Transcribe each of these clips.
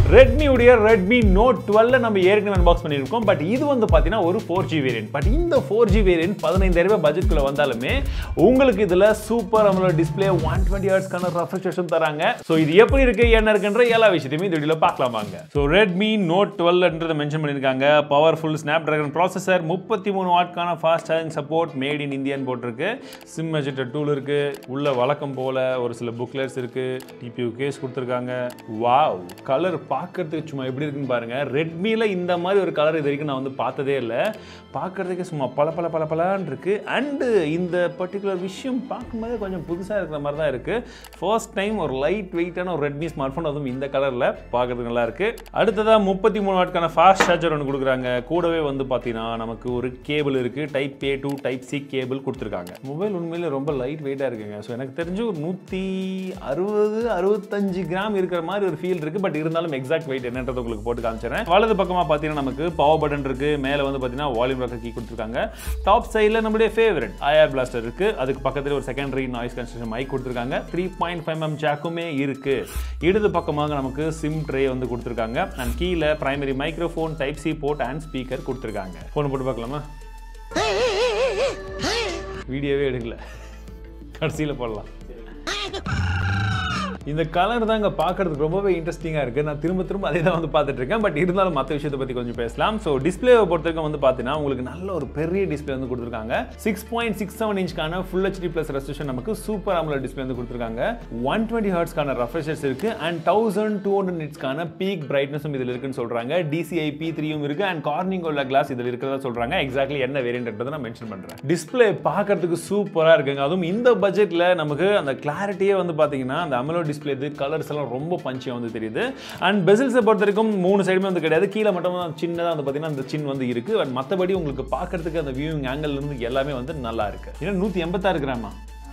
ரெட்மியுடைய Redmi note டுவெல்ல நம்ம ஏற்கனவே unbox பண்ணியிருக்கோம் பட் இது வந்து பார்த்தீங்கன்னா ஒரு ஃபோர் ஜி வேரியன்ட் பட் இந்த ஃபோர் ஜி வேரியன்ட் பதினைந்தாயிரம் ரூபாய் பட்ஜெட்குள்ள வந்தாலுமே உங்களுக்கு இதில் super AMOLED display one twenty ஹர்ட்ஸ்க்கான ரெஃப்ரிஜரேஷன் தராங்க ஸோ இது எப்படி இருக்கு என்ன இருக்குன்ற எல்லா விஷயத்தையுமே இந்த வீடியோவில் பார்க்கலாமாங்க ஸோ ரெட்மி நோட் டுவெல்ன்றதை மென்ஷன் பண்ணியிருக்காங்க பவர்ஃபுல் ஸ்னாப் ட்ராகன் ப்ராசஸர் முப்பத்தி மூணு வாட்க்கான fast charging support made in Indian போட்டிருக்கு சிம் எஜெக்டர் டூல் இருக்கு உள்ள வழக்கம் போல ஒரு சில புக்லெட்ஸ் இருக்கு டிபியூ கேஸ் கொடுத்துருக்காங்க வாவ் கலர் பார்க்கறதுக்கு சும்மா எப்படி இருக்குன்னு பாருங்க ரெட்மியில் இந்த மாதிரி ஒரு கலர் இது வரைக்கும் நான் வந்து பார்த்ததே இல்லை பார்க்கறதுக்கு சும்மா பல பல பல பலான்னு இருக்கு அண்டு இந்த பர்டிகுலர் விஷயம் பார்க்கும்போது கொஞ்சம் புதுசாக இருக்கிற மாதிரி தான் இருக்கு ஃபர்ஸ்ட் டைம் ஒரு லைட் வெயிட்டான ஒரு ரெட்மி ஸ்மார்ட் ஃபோன் அதுவும் இந்த கலரில் பார்க்கறதுக்கு நல்லா இருக்கு அடுத்ததாக முப்பத்தி மூணு வாட்க்கான ஃபாஸ்ட் சார்ஜர் ஒன்று கொடுக்குறாங்க கூடவே வந்து பார்த்தீங்கன்னா நமக்கு ஒரு கேபிள் இருக்கு type A to type C cable கொடுத்துருக்காங்க மொபைல் உண்மையிலே ரொம்ப லைட் வெயிட்டாக இருக்குங்க ஸோ எனக்கு தெரிஞ்சு ஒரு நூற்றி அறுபது அறுபத்தஞ்சு கிராம் இருக்கிற மாதிரி ஒரு ஃபீல் இருக்கு பட் இருந்தாலும் எக்ஸாக்ட் வெயிட் என்னன்றது உங்களுக்கு போட்டு காமிச்சிடுறேன் வலது பக்கமாக பார்த்தீங்கன்னா நமக்கு பவர் பட்டன் இருக்கு மேலே வந்து பார்த்தீங்கன்னா வால்யூம் ராக்கர் கீ கொடுத்துருக்காங்க டாப் சைடில் நம்மளுடைய ஃபேவரட் ஐஆர் பிளாஸ்டர் இருக்கு அதுக்கு பக்கத்தில் ஒரு செகண்டரி நாய்ஸ் கன்ஸ்ட்ரக்ஷன் மைக் கொடுத்துருக்காங்க த்ரீ பாயிண்ட் ஃபைவ் எம் ஜாக்குமே இருக்கு இடது பக்கமாக நமக்கு சிம் ட்ரே வந்து கொடுத்துருக்காங்க அண்ட் கீழே primary microphone type C port and speaker கொடுத்துருக்காங்க ஃபோன் போட்டு பார்க்கலாமா வீடியோவே எடுக்கல கடைசியில் போடலாம் இந்த கலர் தாங்க பார்க்கறதுக்கு ரொம்பவே இன்ட்ரெஸ்டிங்காக இருக்குது நான் திரும்ப திரும்ப அதே தான் வந்து பார்த்துட்டு இருக்கேன் பட் இருந்தாலும் மற்ற விஷயத்தை பற்றி கொஞ்சம் பேசலாம் ஸோ டிஸ்பிளேவை பொறுத்த வரைக்கும் வந்து பார்த்தீங்கன்னா உங்களுக்கு நல்ல ஒரு பெரிய டிஸ்பிளே வந்து கொடுத்துருக்காங்க சிக்ஸ் பாயிண்ட் சிக்ஸ் செவன் இன்ச்க்கான ஃபுல் ஹெச்டி ப்ளஸ் ரெஸ்டியூஷன் நமக்கு சூப்பர் அமலோ டிஸ்பிளே வந்து கொடுத்துருக்காங்க ஒன் டுவெண்ட்டி ஹர்ட்ஸ்க்கான ரெஃப்ரெஷர்ஸ் இருக்கு அண்ட் தௌசண்ட் டூ ஹண்ட்ரட் நிட்ஸ்க்கான பீக் பிரைட்னஸும் இதில் இருக்குன்னு சொல்கிறாங்க டிசிஐ பி த்ரீயும் இருக்கு அண்ட் கார்னிங் உள்ள கிளாஸ் இதில் இருக்கிறதா சொல்கிறாங்க எக்ஸாக்ட்லி என்ன வேரியன்ட் நான் மென்ஷன் பண்ணுறேன் டிஸ்பிளே பார்க்கறதுக்கு சூப்பராக இருக்குங்க அதுவும் இந்த பட்ஜெட்டில் நமக்கு அந்த கிளாரிட்டியே வந்து பார்த்தீங்கன்னா அந்த அமலோ டிஸ்பிளே இது கலர்ஸ் எல்லாம் ரொம்ப பஞ்சியாக வந்து தெரியுது அண்ட் பெசில்ஸை பொறுத்த வரைக்கும் மூணு சைடுமே வந்து கிடையாது கீழே மட்டும் தான் சின்னதாக வந்து பார்த்தீங்கன்னா அந்த சின் வந்து இருக்கு அண்ட் மற்றபடி உங்களுக்கு பார்க்கறதுக்கு அந்த வியூவிங் ஆங்கிள் இருந்து எல்லாமே வந்து நல்லா இருக்கு ஏன்னா நூற்றி எண்பத்தாறு கிராமா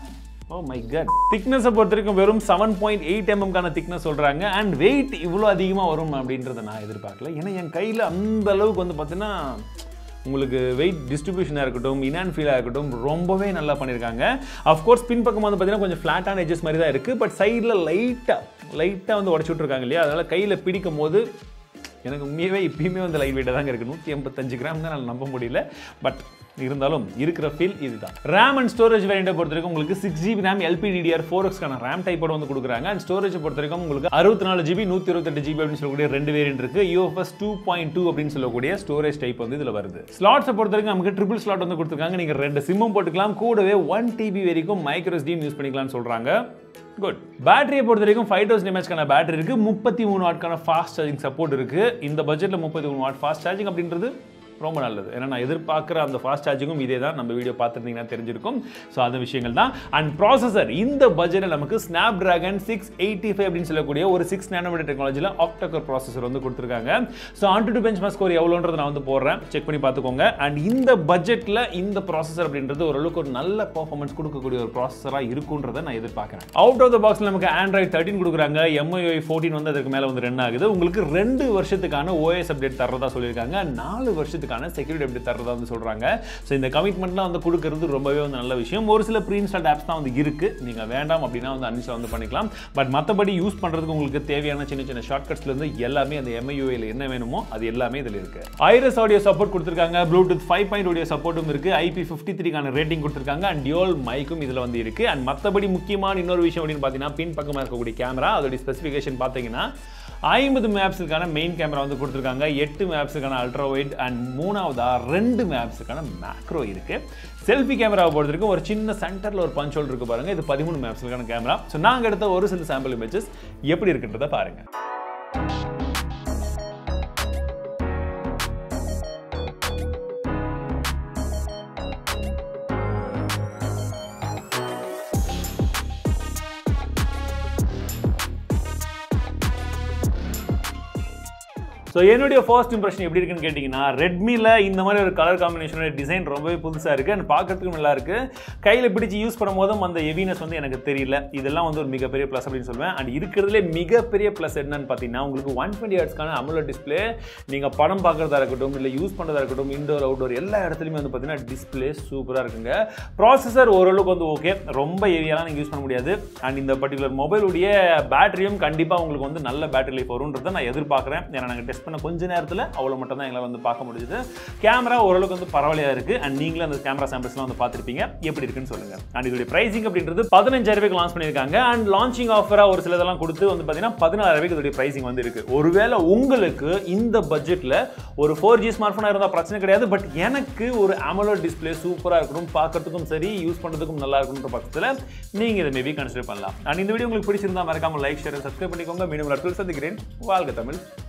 ஓ மை கட் திக்னஸை பொறுத்த வரைக்கும் வெறும் செவன் பாயிண்ட் எயிட் எம்எம்கான திக்னஸ் சொல்கிறாங்க அண்ட் வெயிட் இவ்வளோ அதிகமாக வரும் அப்படின்றத நான் எதிர்பார்க்கல ஏன்னா என் கையில் அந்த அளவுக்கு வந்து பார்த்தீங்கன்னா உங்களுக்கு வெயிட் டிஸ்ட்ரிபியூஷனாக இருக்கட்டும் இனான் ஃபீலாக இருக்கட்டும் ரொம்பவே நல்லா பண்ணியிருக்காங்க அஃப்கோர்ஸ் பின்பக்கம் வந்து பார்த்தீங்கன்னா கொஞ்சம் ஃப்ளாட்டான எஜஸ் மாதிரி தான் இருக்குது பட் சைடில் லைட்டாக லைட்டாக வந்து உடச்சி விட்ருக்காங்க இல்லையா அதனால் கையில் பிடிக்கும் போது எனக்கு உண்மையாகவே இப்பயுமே வந்து லைட் வெயிட்டாக தாங்க இருக்குது நூற்றி எண்பத்தஞ்சு கிராம் தான் நான் நம்ப முடியல பட் இருந்தாலும் இருக்கிற ஃபீல் இதுதான் ரேம் அண்ட் ஸ்டோரேஜ் வேரியண்ட்டை பொறுத்த வரைக்கும் உங்களுக்கு six GB RAM LPDDR four எக்ஸ்க்கான ரேம் டைப்போட வந்து கொடுக்குறாங்க அண்ட் ஸ்டோரேஜ் பொறுத்த வரைக்கும் உங்களுக்கு அறுபத்தி நாலு ஜிபி நூற்றி இருபத்தெட்டு ஜிபி அப்படின்னு சொல்லக்கூடிய ரெண்டு வேரியன்ட் இருக்கு யூஎஃப்எஸ் டூ பாயிண்ட் டூ அப்படின்னு சொல்லக்கூடிய ஸ்டோரேஜ் டைப் வந்து இதில் வருது ஸ்லாட்ஸை பொறுத்த வரைக்கும் நமக்கு ட்ரிபிள் ஸ்லாட் வந்து கொடுத்துருக்காங்க நீங்கள் ரெண்டு சிம்மும் போட்டுக்கலாம் கூடவே ஒன் டிபி வரைக்கும் மைக்ரோ எஸ்டியும் யூஸ் பண்ணிக்கலாம்னு சொல்கிறாங்க குட் பேட்டரியை பொறுத்த வரைக்கும் ஃபைவ் தௌசண்ட் எம்ஏஹெச்க்கான பேட்டரி இருக்கு முப்பத்தி மூணு வாட்க்கான ஃபாஸ்ட் சார்ஜிங் சப்போர்ட் இருக்கு இந்த பட்ஜெட்டில் முப்பத்தி மூணு வாட் ஃபாஸ்ட் சார்ஜிங் அப்படின்றது ரொம்ப நல்லது ஏன்னா நான் எதிர்பார்க்குற அந்த ஃபாஸ்ட் சார்ஜிங்கும் இதே தான் நம்ம வீடியோ பார்த்துருந்தீங்கன்னா தெரிஞ்சிருக்கும் ஸோ அந்த விஷயங்கள் தான் அண்ட் ப்ராசஸர் இந்த பட்ஜெட்டில் நமக்கு Snapdragon six eighty five அப்படின்னு சொல்லக்கூடிய ஒரு சிக்ஸ் நேனோமீட்டர் டெக்னாலஜியில் ஆப்டக்கர் ப்ராசஸர் வந்து கொடுத்துருக்காங்க so AnTuTu benchmark score எவ்வளோன்றது நான் வந்து போடுறேன் செக் பண்ணி பார்த்துக்கோங்க அண்ட் இந்த பட்ஜெட்டில் இந்த ப்ராசஸர் அப்படின்றது ஓரளவுக்கு ஒரு நல்ல பர்ஃபார்மன்ஸ் கொடுக்கக்கூடிய ஒரு ப்ராசஸராக இருக்குன்றதை நான் எதிர்பார்க்குறேன் அவுட் ஆஃப் த பாக்ஸில் நமக்கு ஆண்ட்ராய்ட் தேர்ட்டின் கொடுக்குறாங்க எம்ஐஓ ஃபோர்டீன் வந்து அதுக்கு மேலே வந்து ரன் ஆகுது உங்களுக்கு ரெண்டு வருஷத்துக்கான ஓஎஸ் அப்டேட் தரதா சொல்லியிருக்காங்க நாலு வருஷத்துக்கான செக்யூரிட்டி அப்டேட் தரதா வந்து சொல்கிறாங்க ஸோ இந்த கமிட்மெண்ட்லாம் வந்து கொடுக்கறது ரொம்பவே வந்து நல்ல விஷயம் ஒரு சில ப்ரீ இன்ஸ்டால் ஆப்ஸ் தான் வந்து இருக்கு நீங்கள் வேண்டாம் அப்படின்னா வந்து அன்இன்ஸ்டால் வந்து பண்ணிக்கலாம் பட் மற்றபடி யூஸ் பண்ணுறதுக்கு உங்களுக்கு தேவையான சின்ன சின்ன ஷார்ட்கட்ஸ்லேருந்து எல்லாமே அந்த எம்ஐயூஏல என்ன வேணுமோ அது எல்லாமே இதில் இருக்கு ஐரஸ் ஆடியோ சப்போர்ட் கொடுத்துருக்காங்க ப்ளூடூத் ஃபைவ் பாயிண்ட் ஆடியோ சப்போர்ட்டும் இருக்கு ஐபி ஃபிஃப்டி த்ரீக்கான ரேட்டிங் கொடுத்துருக்காங்க அண்ட் டியோல் மைக்கும் இதில் வந்து இருக்கு அண்ட் மற்றபடி முக்கியமான இன்னொரு விஷயம் அப்படின்னு பார்த்தீங்கன்னா பின் பக்கமாக இருக்கக்கூடிய கேமரா அதோட ஸ்பெசிஃபிகேஷன் பார்த்தீங்கன்னா ஐம்பது மேப்ஸுக்கான மெயின் கேமரா வந்து கொடுத்துருக்காங்க எட்டு மேப்ஸுக்கான அல்ட்ரா வைட் அண்ட் மூணாவதா ரெண்டு மேப்ஸுக்கான மேக்ரோ இருக்கு செல்ஃபி கேமராவை பொறுத்த வரைக்கும் ஒரு சின்ன சென்டரில் ஒரு பஞ்ச் ஹோல் இருக்கு பாருங்க இது பதிமூணு மேப்ஸுக்கான கேமரா ஸோ நாங்கள் எடுத்த ஒரு சில சாம்பிள் இமேஜஸ் எப்படி இருக்குன்றதை பாருங்க ஸோ என்னுடைய ஃபர்ஸ்ட் இம்ப்ரெஷன் எப்படி இருக்குன்னு கேட்டிங்கன்னா ரெட்மியில் இந்த மாதிரி ஒரு கலர் காம்பினேஷனோட டிசைன் ரொம்பவே புதுசாக இருக்குது அண்ட் பார்க்கறதுக்கும் நல்லா இருக்கு கையில் பிடிச்சி யூஸ் பண்ணும்போதும் அந்த ஹெவினஸ் வந்து எனக்கு தெரியல இதெல்லாம் வந்து ஒரு மிகப்பெரிய ப்ளஸ் அப்படின்னு சொல்லுவேன் அண்ட் இருக்கிறதுலே மிகப்பெரிய ப்ளஸ் என்னன்னு பார்த்தீங்கன்னா உங்களுக்கு ஒன் டுவெண்ட்டி ஹர்ட்ஸ்க்கான அமுலர் டிஸ்பிளே நீங்கள் படம் பார்க்குறதா இருக்கட்டும் இல்லை யூஸ் பண்ணுறதா இருக்கட்டும் இண்டோர் அவுட்டோர் எல்லா இடத்துலையுமே வந்து பார்த்தீங்கன்னா டிஸ்பிளே சூப்பராக இருக்குங்க ப்ராசஸர் ஓரளவுக்கு வந்து ஓகே ரொம்ப ஹெவியெல்லாம் நீங்கள் யூஸ் பண்ண முடியாது அண்ட் இந்த பர்டிகுலர் மொபைலுடைய பேட்டரியும் கண்டிப்பாக உங்களுக்கு வந்து நல்ல பேட்டரி லைஃப் வரும்ன்றதை நான் எதிர்பார்க்குறேன் ஏன்னா நாங்கள் டெஸ்ட் பண்ண கொஞ்ச நேரத்தில் அவ்வளோ மட்டும் தான் எங்களால் வந்து பார்க்க முடியுது கேமரா ஓரளவுக்கு வந்து பரவாயில்லையா இருக்குது அண்ட் நீங்களும் அந்த கேமரா சாம்பிள்ஸ்லாம் வந்து பார்த்துருப்பீங்க எப்படி இருக்குன்னு சொல்லுங்கள் அண்ட் இதோடைய ப்ரைசிங் அப்படின்றது பதினஞ்சாயிரம் ரூபாய்க்கு லான்ச் பண்ணியிருக்காங்க அண்ட் லான்ச்சிங் ஆஃபராக ஒரு சிலதெல்லாம் கொடுத்து வந்து பார்த்தீங்கன்னா பதினாயிரம் ரூபாய்க்கு இதோடைய ப்ரைசிங் வந்து இருக்குது ஒருவேளை உங்களுக்கு இந்த பட்ஜெட்டில் ஒரு ஃபோர் ஜி ஸ்மார்ட் ஃபோனாக இருந்தால் பிரச்சனை கிடையாது பட் எனக்கு ஒரு AMOLED டிஸ்பிளே சூப்பராக இருக்கணும் பார்க்கறதுக்கும் சரி யூஸ் பண்ணுறதுக்கும் நல்லா இருக்கணுன்ற பட்சத்தில் நீங்கள் இதை மேபி கன்சிடர் பண்ணலாம் அண்ட் இந்த வீடியோ உங்களுக்கு பிடிச்சிருந்தா மறக்காம லைக் ஷேர் சப்ஸ்கிரைப் பண்ணிக்கோங்க மீண்டும் அடுத்த சந்திக்கிறேன் வாழ்க தமிழ்